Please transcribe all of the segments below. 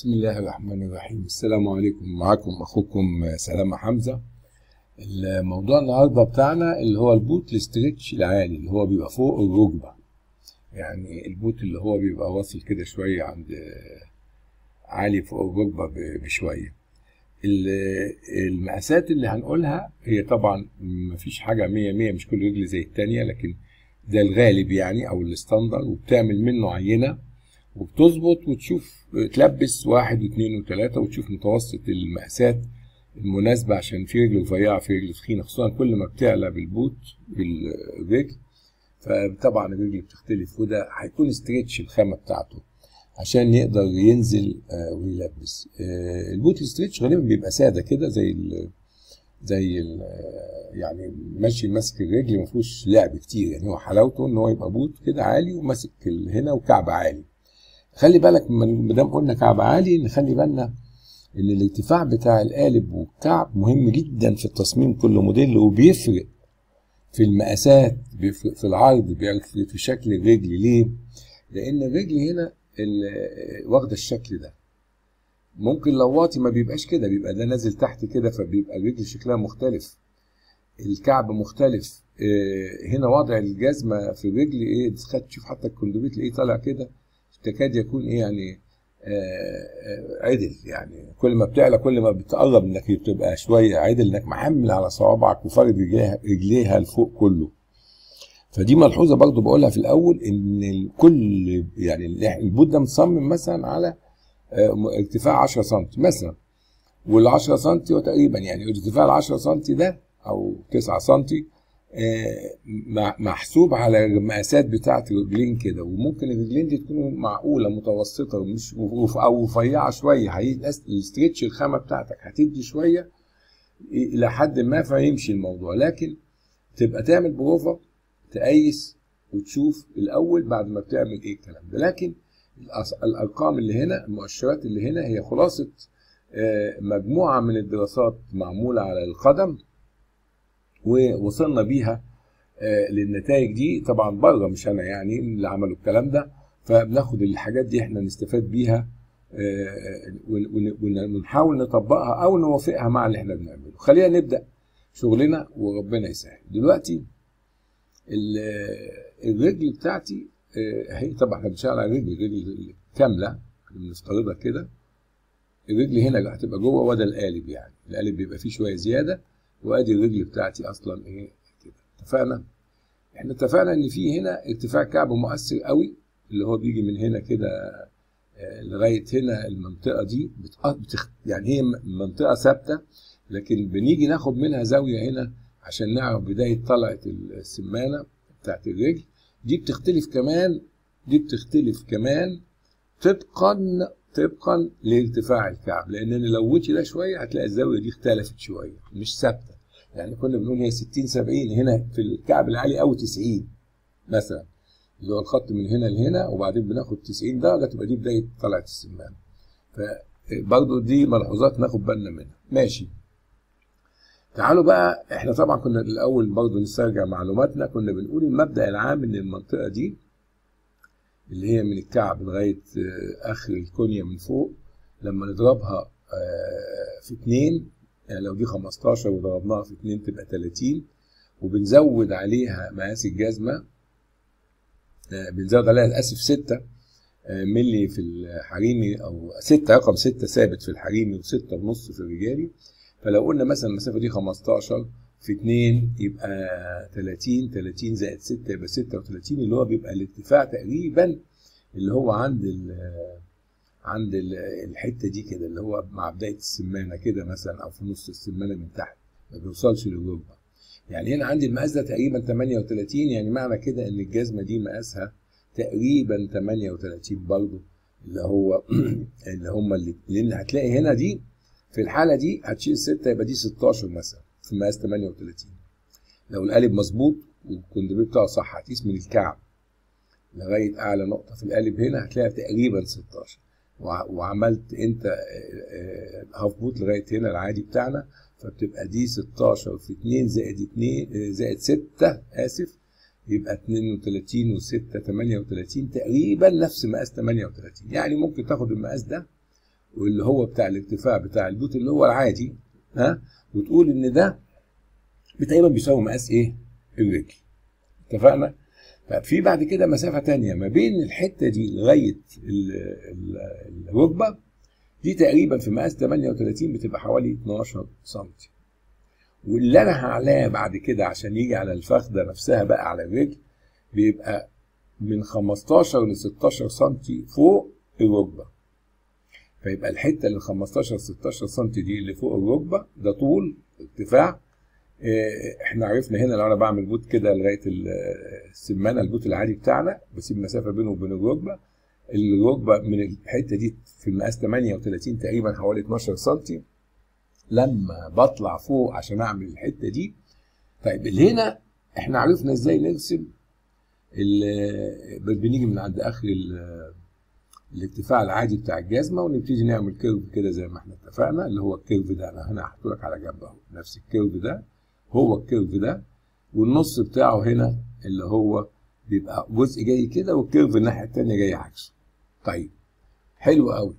بسم الله الرحمن الرحيم السلام عليكم معكم اخوكم سلامة حمزة الموضوع النهاردة بتاعنا اللي هو البوت الاسترتش العالي اللي هو بيبقى فوق الركبة يعني البوت اللي هو بيبقى واصل كده شوية عند عالي فوق الركبة بشوية المقاسات اللي هنقولها هي طبعا مفيش حاجة مية مية مش كل رجل زي التانية لكن ده الغالب يعني او الستاندر وبتعمل منه عينة وبتظبط وتشوف تلبس واحد واثنين وثلاثة وتشوف متوسط المقاسات المناسبة عشان في رجل رفيعة في رجل تخينة خصوصا كل ما بتعلى بالبوت بالرجل فطبعا الرجل بتختلف وده هيكون ستريتش الخامة بتاعته عشان يقدر ينزل ويلبس البوت الستريتش غالبا بيبقى سادة كده زي ال زي ال يعني ماشي ماسك الرجل ما فيهوش لعب كتير يعني هو حلاوته ان هو يبقى بوت كده عالي وماسك هنا وكعب عالي خلي بالك ما دام قلنا كعب عالي نخلي بالنا ان الارتفاع بتاع القالب والكعب مهم جدا في التصميم كل موديل وبيفرق في المقاسات بيفرق في العرض بيفرق في شكل الرجل ليه؟ لان الرجل هنا واخده الشكل ده ممكن لو واطي ما بيبقاش كده بيبقى ده نازل تحت كده فبيبقى الرجل شكلها مختلف الكعب مختلف هنا وضع الجزمه في الرجل ايه تشوف حتى الكندوبيت تلاقيه طالع كده تكاد يكون ايه يعني آه عدل يعني كل ما بتعلى كل ما بتقرب انك بتبقى شويه عدل انك محمل على صوابعك وفارد رجليها رجليها لفوق كله فدي ملحوظه برضو بقولها في الاول ان الكل يعني البوت ده مصمم مثلا على ارتفاع 10 سم مثلا وال 10 سم هو تقريبا يعني ارتفاع ال 10 سم ده او 9 سم محسوب على المقاسات بتاعت الرجلين كده وممكن الرجلين دي تكون معقوله متوسطه مش او رفيعه شويه الاسترتش الخامه بتاعتك هتدي شويه الى حد ما فيمشي الموضوع لكن تبقى تعمل بروفه تقيس وتشوف الاول بعد ما بتعمل ايه الكلام ده لكن الارقام اللي هنا المؤشرات اللي هنا هي خلاصه مجموعه من الدراسات معموله على القدم ووصلنا بيها للنتائج دي طبعا بره مش انا يعني اللي عملوا الكلام ده فبناخد الحاجات دي احنا نستفاد بيها ونحاول نطبقها او نوافقها مع اللي احنا بنعمله خلينا نبدا شغلنا وربنا يسهل دلوقتي الرجل بتاعتي هي طبعا احنا بنشتغل على الرجل الرجل كامله بنفترضها كده الرجل هنا هتبقى جوه وده القالب يعني القالب بيبقى فيه شويه زياده وادي الرجل بتاعتي اصلا ايه كده اتفقنا احنا اتفقنا ان في هنا ارتفاع كعب مؤثر قوي اللي هو بيجي من هنا كده لغايه هنا المنطقه دي بتخ... يعني هي منطقه ثابته لكن بنيجي ناخد منها زاويه هنا عشان نعرف بدايه طلعه السمانه بتاعت الرجل دي بتختلف كمان دي بتختلف كمان طبقا طبقا لارتفاع الكعب لان انا لو وطي ده شويه هتلاقي الزاويه دي اختلفت شويه مش ثابته يعني كنا بنقول هي 60 70 هنا في الكعب العالي قوي 90 مثلا اللي هو الخط من هنا لهنا وبعدين بناخد 90 درجه تبقى دي بدايه طلعه السمان فبرضه دي ملحوظات ناخد بالنا منها ماشي تعالوا بقى احنا طبعا كنا الاول برضه نسترجع معلوماتنا كنا بنقول المبدا العام ان المنطقه دي اللي هي من الكعب لغايه اخر الكونيا من فوق لما نضربها في اتنين يعني لو دي 15 وضربناها في اتنين تبقى 30 وبنزود عليها مقاس الجزمه بنزود عليها اسف 6 ملي في الحريمي او 6 رقم 6 ثابت في الحريمي و6 ونص في الرجالي فلو قلنا مثلا المسافه دي 15 في 2 يبقى 30 30 زائد 6 يبقى 36 اللي هو بيبقى الارتفاع تقريبا اللي هو عند ال عند ال الحته دي كده اللي هو مع بدايه السمانه كده مثلا او في نص السمانه من تحت ما بيوصلش للركبه يعني هنا عندي المقاس ده تقريبا 38 يعني معنى كده ان الجزمه دي مقاسها تقريبا 38 برضه اللي هو اللي هم اللي لان هتلاقي هنا دي في الحاله دي هتشيل 6 يبقى دي 16 مثلا في مقاس 38 لو القالب مظبوط والكوندوبيه بتاعه صح هتقيس من الكعب لغايه اعلى نقطه في القالب هنا هتلاقيها تقريبا 16 وعملت انت هاف بوت لغايه هنا العادي بتاعنا فبتبقى دي 16 في 2 زائد 2 زائد 6 اسف يبقى 32 و6 38 تقريبا نفس مقاس 38 يعني ممكن تاخد المقاس ده واللي هو بتاع الارتفاع بتاع البوت اللي هو العادي ها وتقول ان ده تقريبا بيساوي مقاس ايه الرجل اتفقنا ففي بعد كده مسافه تانية ما بين الحته دي لغايه الركبه دي تقريبا في مقاس 38 بتبقى حوالي 12 سم واللي انا هعلاه بعد كده عشان يجي على الفخده نفسها بقى على الرجل بيبقى من 15 ل 16 سم فوق الركبه فيبقى الحته اللي 15 16 سم دي اللي فوق الركبه ده طول ارتفاع احنا عرفنا هنا لو انا بعمل بوت كده لغايه السمانه البوت العادي بتاعنا بسيب مسافه بينه وبين الركبه الركبه من الحته دي في المقاس 38 تقريبا حوالي 12 سم لما بطلع فوق عشان اعمل الحته دي طيب هنا احنا عرفنا ازاي نرسم بنيجي من عند اخر الارتفاع العادي بتاع الجزمه ونبتدي نعمل كيرف كده زي ما احنا اتفقنا اللي هو الكيرف ده انا هنا هحطه لك على جنب اهو نفس الكيرف ده هو الكيرف ده والنص بتاعه هنا اللي هو بيبقى جزء جاي كده والكيرف الناحيه الثانيه جاي عكسه طيب حلو قوي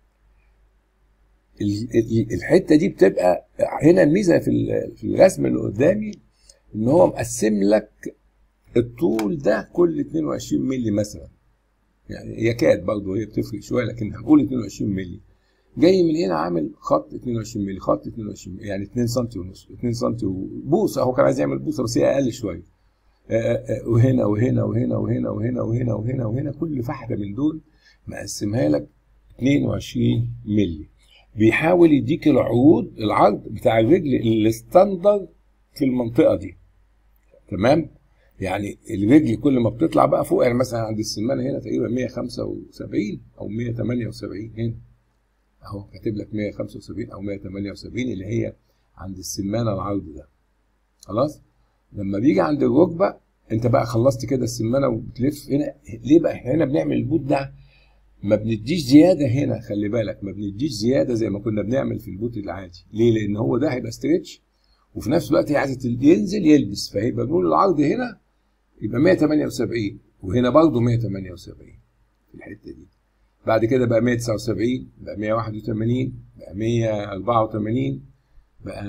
الحته دي بتبقى هنا الميزه في في الرسم اللي قدامي ان هو مقسم لك الطول ده كل 22 مللي مثلا يعني يكاد برضه هي بتفرق شويه لكن هنقول 22 مللي جاي من هنا عامل خط 22 مللي خط 22 مللي يعني 2 سم ونص 2 سم وبوصه هو كان عايز يعمل بوصه بس هي اقل شويه وهنا وهنا وهنا وهنا وهنا وهنا وهنا وهنا كل فحده من دول مقسمها لك 22 مللي بيحاول يديك العروض العرض بتاع الرجل الستاندر في المنطقه دي تمام يعني الرجل كل ما بتطلع بقى فوق يعني مثلا عند السمانه هنا تقريبا 175 او 178 هنا اهو كاتب لك 175 او 178 اللي هي عند السمانه العرض ده خلاص لما بيجي عند الركبه انت بقى خلصت كده السمانه وبتلف هنا ليه بقى احنا هنا بنعمل البوت ده ما بنديش زياده هنا خلي بالك ما بنديش زياده زي ما كنا بنعمل في البوت العادي ليه لان هو ده هيبقى ستريتش وفي نفس الوقت هي عايزه ينزل يلبس فهيبقى بنقول العرض هنا يبقى 178 وهنا برضه 178 في الحته دي بعد كده بقى 179 بقى 181 بقى 184 بقى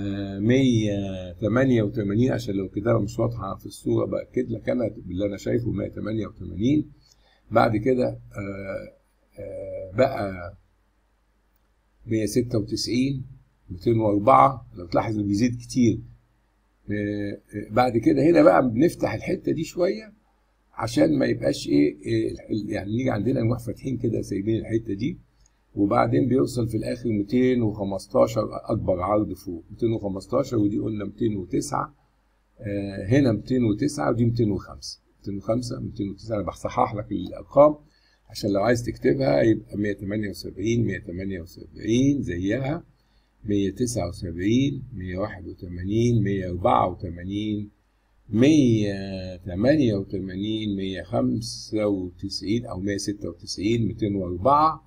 188 عشان لو الكتابه مش واضحه في الصوره باكد لك انا باللي انا شايفه 188 بعد كده آآ آآ بقى 196 204 لو تلاحظ بيزيد كتير بعد كده هنا بقى بنفتح الحته دي شويه عشان ما يبقاش ايه, إيه يعني نيجي عندنا نروح فاتحين كده سايبين الحته دي وبعدين بيوصل في الاخر 215 اكبر عرض فوق 215 ودي قلنا 209 آه هنا 209 ودي 205 205 209 انا بصحح لك الارقام عشان لو عايز تكتبها يبقى 178 178 زيها 179 181 184 188 195 او 196 204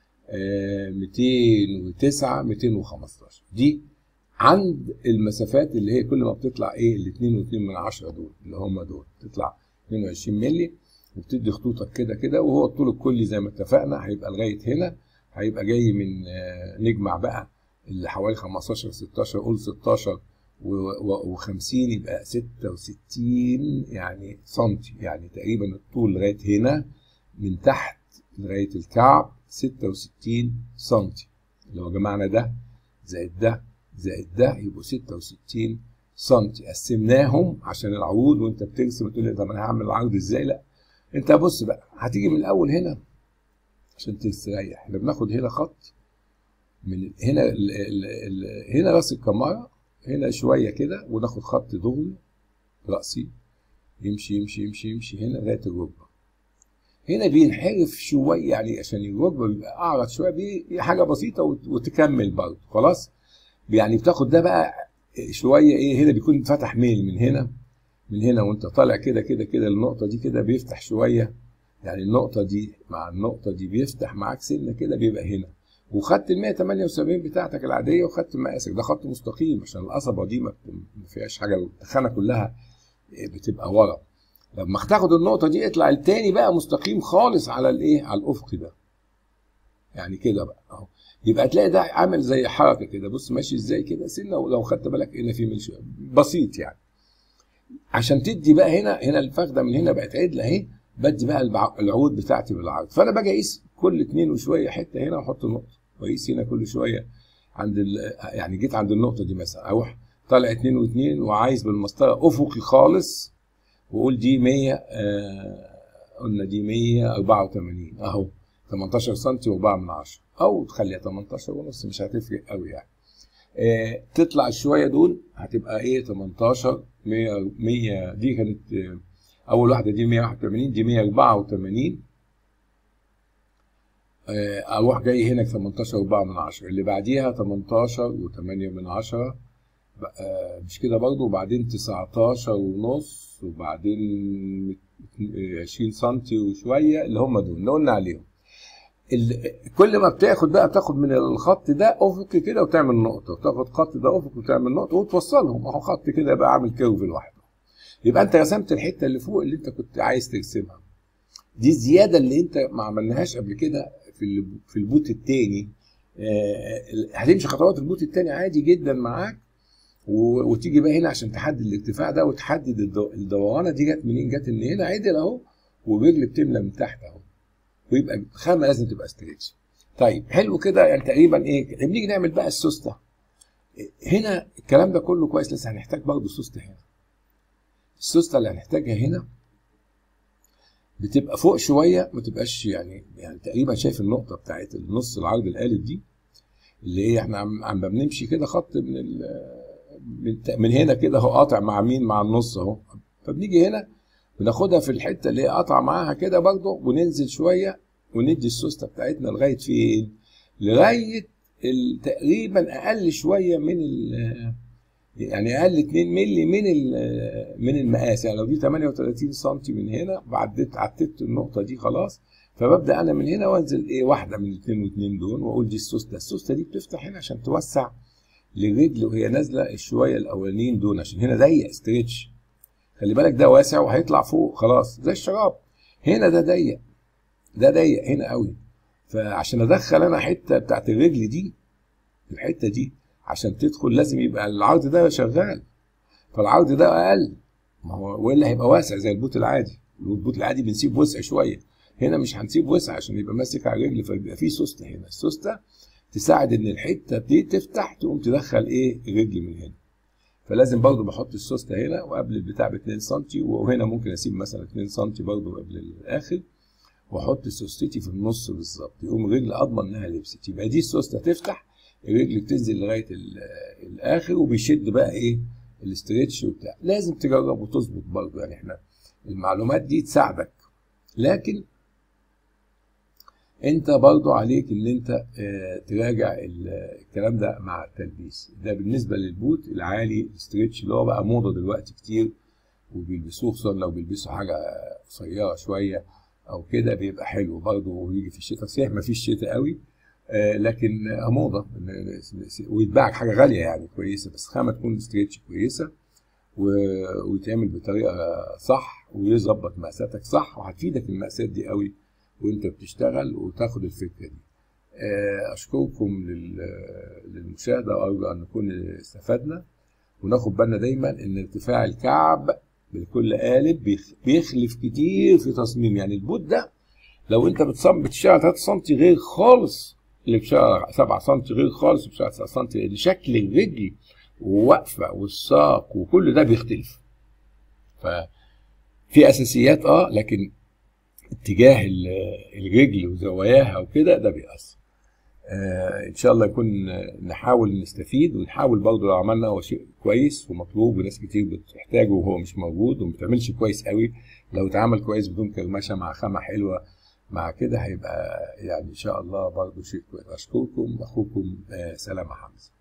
209 215 دي عند المسافات اللي هي كل ما بتطلع ايه ال 2 و2 من 10 دول اللي هم دول تطلع 22 مللي وبتدي خطوطك كده كده وهو الطول الكلي زي ما اتفقنا هيبقى لغايه هنا هيبقى جاي من نجمع بقى اللي حوالي 15 16 قول 16 و50 يبقى 66 يعني سنتي يعني تقريبا الطول لغايه هنا من تحت لغايه الكعب 66 سنتي لو جمعنا ده زائد ده زائد ده يبقوا 66 سنتي قسمناهم عشان العروض وانت بترسم تقول لي طب انا هعمل العرض ازاي لا انت بص بقى هتيجي من الاول هنا عشان تستريح احنا بناخد هنا خط من هنا ال ال ال هنا راس الكمارة هنا شوية كده وناخد خط دغري رأسي يمشي يمشي يمشي يمشي هنا لغاية الركبة هنا بينحرف شوية يعني عشان الركبة بيبقى أعرض شوية دي حاجة بسيطة وتكمل برضه خلاص يعني بتاخد ده بقى شوية إيه هنا بيكون فتح ميل من هنا من هنا وأنت طالع كده كده كده النقطة دي كده بيفتح شوية يعني النقطة دي مع النقطة دي بيفتح معاك سنة كده بيبقى هنا وخدت ال 178 بتاعتك العاديه وخدت مقاسك ده خط مستقيم عشان القصبه دي ما فيهاش حاجه التخانه كلها بتبقى ورا لما تاخد النقطه دي اطلع التاني بقى مستقيم خالص على الايه على الافق ده يعني كده بقى اهو يبقى تلاقي ده عامل زي حركه كده بص ماشي ازاي كده سنه لو خدت بالك هنا في ملش بسيط يعني عشان تدي بقى هنا هنا الفخده من هنا بقت عدله اهي بدي بقى البع- العود بتاعتي بالعرض فانا باجي اقيس كل اتنين وشويه حته هنا واحط نقطه واقيس هنا كل شويه عند ال... يعني جيت عند النقطه دي مثلا اروح طالع اتنين واتنين وعايز بالمسطره افقي خالص واقول دي 100 آه قلنا دي 184 اهو 18 سم و4 من 10 او تخليها 18 ونص مش هتفرق قوي يعني آه تطلع شويه دول هتبقى ايه 18 100 100 دي كانت آه اول واحده دي 181 دي 184 آه، اروح جاي هنا 18 و4 من 10 اللي بعديها 18 و8 من 10 بقى مش كده برضه وبعدين 19 ونص وبعدين 20 سم وشويه اللي هم دول اللي قلنا عليهم ال- كل ما بتاخد بقى بتاخد من الخط ده افق كده وتعمل نقطه وتاخد خط ده افق وتعمل نقطه وتوصلهم اهو خط كده يبقى عامل كيرف لوحده يبقى انت رسمت الحته اللي فوق اللي انت كنت عايز ترسمها دي الزياده اللي انت ما عملناهاش قبل كده في ال- في البوت التاني آه، هتمشي خطوات البوت التاني عادي جدا معاك و- وتيجي بقى هنا عشان تحدد الارتفاع ده وتحدد الدو- الدورانه دي جت منين جت ان هنا عدل اهو والرجل بتملى من تحت اهو ويبقى الخامه لازم تبقى ستريتش طيب حلو كده يعني تقريبا ايه بنيجي نعمل بقى السوسته هنا الكلام ده كله كويس لسه هنحتاج برضه سوسته هنا السوسته اللي هنحتاجها هنا بتبقى فوق شويه ما تبقاش يعني يعني تقريبا شايف النقطه بتاعت النص العرض القالب دي اللي هي احنا عم, عم بنمشي كده خط من ال من, من هنا كده اهو قاطع مع مين مع النص اهو فبنيجي هنا بناخدها في الحته اللي هي قاطعه معاها كده برضه وننزل شويه وندي السوسته بتاعتنا لغايه فين؟ لغايه ال- تقريبا اقل شويه من ال يعني اقل 2 مللي من ال- من المقاس يعني لو دي 38 سم من هنا عديت عديت النقطه دي خلاص فببدا انا من هنا وانزل ايه واحده من الاثنين واثنين دول واقول دي السوسته السوسته دي بتفتح هنا عشان توسع للرجل وهي نازله الشويه الاولانيين دول عشان هنا ضيق ستريتش خلي بالك ده واسع وهيطلع فوق خلاص زي الشراب هنا ده ضيق ده ضيق هنا قوي فعشان ادخل انا حته بتاعت الرجل دي الحته دي عشان تدخل لازم يبقى العرض ده شغال فالعرض ده اقل ما هو والا هيبقى واسع زي البوت العادي البوت العادي بنسيب وسع شويه هنا مش هنسيب وسع عشان يبقى ماسك على الرجل فيبقى في سوسته هنا السوسته تساعد ان الحته دي تفتح تقوم تدخل ايه الرجل من هنا فلازم برضو بحط السوسته هنا وقبل البتاع ب 2 سم وهنا ممكن اسيب مثلا 2 سم برضو قبل الاخر واحط سوستتي في النص بالظبط يقوم الرجل اضمن انها لبست يبقى دي السوسته تفتح الرجل بتنزل لغايه ال- الاخر وبيشد بقى ايه الاسترتش وبتاع لازم تجرب وتظبط برضه يعني احنا المعلومات دي تساعدك لكن انت برضو عليك ان انت اه تراجع ال- الكلام ده مع التلبيس ده بالنسبه للبوت العالي الاسترتش اللي هو بقى موضه دلوقتي كتير وبيلبسوه خصوصا لو بيلبسوا حاجه قصيره شويه او كده بيبقى حلو برضه ويجي في الشتاء صحيح ما فيش شتاء قوي آه لكن آه موضه ويتباع حاجه غاليه يعني كويسه بس خامه تكون ستريتش كويسه و- ويتعمل بطريقه صح ويظبط مقاساتك صح وهتفيدك المقاسات دي قوي وانت بتشتغل وتاخد الفكره دي آه، اشكركم لل- للمشاهده وارجو ان نكون استفدنا وناخد بالنا دايما ان ارتفاع الكعب بكل قالب بيخ- بيخلف كتير في تصميم يعني البوت ده لو انت بتصمم بتشتغل 3 سم غير خالص اللي بتشتغل 7 سم غير خالص اللي بتشتغل 9 سم لان شكل الرجل وواقفه والساق وكل ده بيختلف ففي اساسيات اه لكن اتجاه ال- الرجل وزواياها وكده ده بيأثر آه ان شاء الله يكون نحاول نستفيد ونحاول برضه لو عملنا هو شيء كويس ومطلوب وناس كتير بتحتاجه وهو مش موجود وما بتعملش كويس قوي لو اتعمل كويس بدون كرمشه مع خامه حلوه مع كده هيبقى يعني ان شاء الله برضه شيء كويس اشكركم اخوكم آه سلامه حمزه